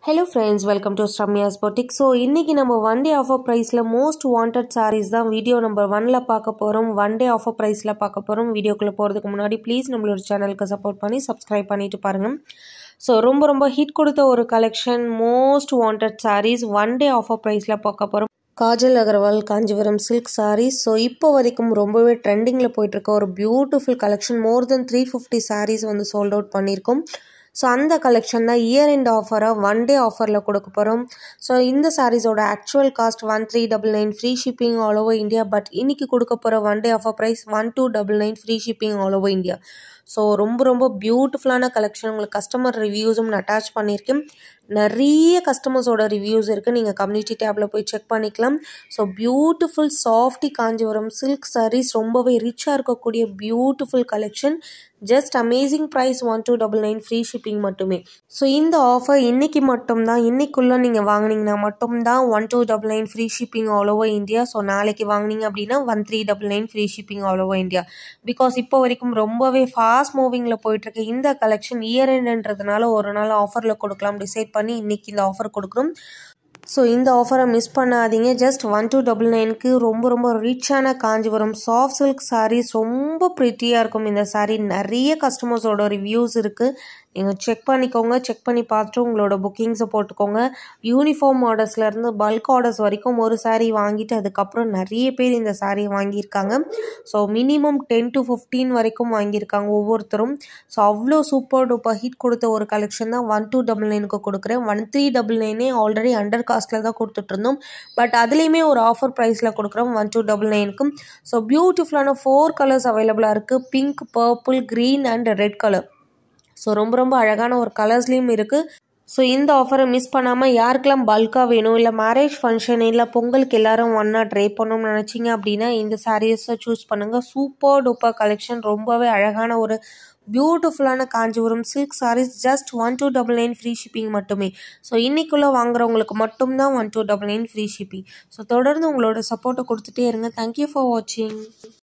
hello friends welcome to Sramya's boutique so இன்றைக்கி நம்ம one day offer ப்ரைஸில் மோஸ்ட் வாண்டட் sarees தான் வீடியோ நம்பர் ஒனில் பார்க்க போகிறோம் ஒன் டே ஆஃபர் ப்ரைஸில் பார்க்க போகிறோம் வீடியோக்குள்ளே போகிறதுக்கு முன்னாடி ப்ளீஸ் நம்மளோட சேனலுக்கு சப்போர்ட் பண்ணி சப்ஸ்கிரைப் பண்ணிட்டு பாருங்கள் ஸோ ரொம்ப ரொம்ப ஹிட் கொடுத்த ஒரு collection most wanted sarees one day offer ப்ரைஸில் பார்க்க போகிறோம் Kajal Aggarwal Kanchipuram silk sarees so இப்போ வரைக்கும் ரொம்பவே ட்ரெண்டிங்கில் போயிட்டுருக்க ஒரு beautiful collection more then three fifty sarees வந்து சோல்ட் அவுட் பண்ணியிருக்கோம் ஸோ அந்த கலெக்ஷன் தான் இயர் எண்ட் ஆஃபராக ஒன் டே ஆஃபரில் கொடுக்க போகிறோம் ஸோ இந்த சாரீஸோட actual cost one three double nine free shipping all over India but இன்னைக்கு கொடுக்க போகிற one day offer price one two double nine free shipping all over India so ரொம்ப ரொம்ப பியூட்டிஃபுல்லான கலெக்ஷன் உங்களுக்கு கஸ்டமர் ரிவ்யூஸும் நான் அட்டாச் பண்ணியிருக்கேன் நிறைய கஸ்டமர்ஸோட ரிவ்யூஸ் இருக்குது நீங்கள் கம்யூனிட்டி டேப்பில் போய் செக் பண்ணிக்கலாம் ஸோ பியூட்டிஃபுல் சாஃப்டி காஞ்சிபுரம் சில்க் sarees ரொம்பவே ரிச்சாக இருக்கக்கூடிய beautiful collection just amazing price one two double nine free shipping மட்டுமே ஸோ இந்த ஆஃபர் இன்னைக்கு மட்டும்தான் இன்னைக்குள்ளே நீங்கள் வாங்குனீங்கன்னா மட்டும்தான் one two double nine free shipping all over India so நாளைக்கு வாங்குனீங்க அப்படின்னா one three double nine free shipping all over India because இப்போ வரைக்கும் ரொம்பவே ஃபாஸ்ட் மூவிங்கில் போயிட்டுருக்கு இந்த கலெக்ஷன் இயர் எண்டுன்றதுனால ஒரு நாள் ஆஃபரில் கொடுக்கலாம் டிசைட் பண்ணி இன்னைக்கு இந்த ஆஃபர் கொடுக்குறோம் ஸோ இந்த ஆஃபரை மிஸ் பண்ணாதீங்க ஜஸ்ட் ஒன் டூ டபுள் நைனுக்கு ரொம்ப ரொம்ப ரிச்சான காஞ்சிபுரம் சாஃப்ட் சில்க் sarees ரொம்ப ப்ரிட்டியாக இருக்கும் இந்த saree நிறைய கஸ்டமர்ஸோட ரிவ்யூஸ் இருக்குது நீங்கள் செக் பண்ணிக்கோங்க செக் பண்ணி பார்த்துட்டு உங்களோட புக்கிங்ஸை போட்டுக்கோங்க யூனிஃபார்ம் ஆர்டர்ஸ்லேருந்து பல்க் ஆர்டர்ஸ் வரைக்கும் ஒரு saree வாங்கிட்டு அதுக்கப்புறம் நிறைய பேர் இந்த saree வாங்கியிருக்காங்க so minimum ten to fifteen வரைக்கும் வாங்கியிருக்காங்க ஒவ்வொருத்தரும் ஸோ அவ்வளோ சூப்பர் டூப்பர் ஹிட் கொடுத்த ஒரு கலெக்ஷன் தான் ஒன் டூ டபுள் நைனுக்கு கொடுக்குறேன் ஒன் த்ரீ டபுள் நைனே ஆல்ரெடி அண்டர் காஸ்ட்டில் தான் கொடுத்துட்ருந்தோம் பட் அதுலேயுமே ஒரு ஆஃபர் ப்ரைஸில் கொடுக்குறோம் ஒன் டூ டபுள் நைனுக்கும் ஸோ பியூட்டிஃபுல்லான ஃபோர் கலர்ஸ் அவைலபிளாக இருக்குது pink purple green and red colour so ரொம்ப ரொம்ப அழகான ஒரு கலர்ஸ்லேயும் இருக்குது ஸோ இந்த ஆஃபரை மிஸ் பண்ணாமல் யாருக்கெல்லாம் பல்காக வேணும் இல்லை மேரேஜ் ஃபங்க்ஷன் இல்லை பொங்கலுக்கு எல்லாரும் ஒன்றா ட்ரை பண்ணணும்னு நினச்சிங்க அப்படின்னா இந்த சாரீஸை சூஸ் பண்ணுங்கள் சூப்பர் டூப்பர் கலெக்ஷன் ரொம்பவே அழகான ஒரு பியூட்டிஃபுல்லான Kanchipuram silk sarees just one two double nine free shipping மட்டுமே ஸோ இன்னைக்குள்ளே வாங்குறவங்களுக்கு மட்டும்தான் one two double nine free shipping so தொடர்ந்து உங்களோட சப்போர்ட்டை கொடுத்துட்டே இருங்க தேங்க்யூ ஃபார் வாட்சிங்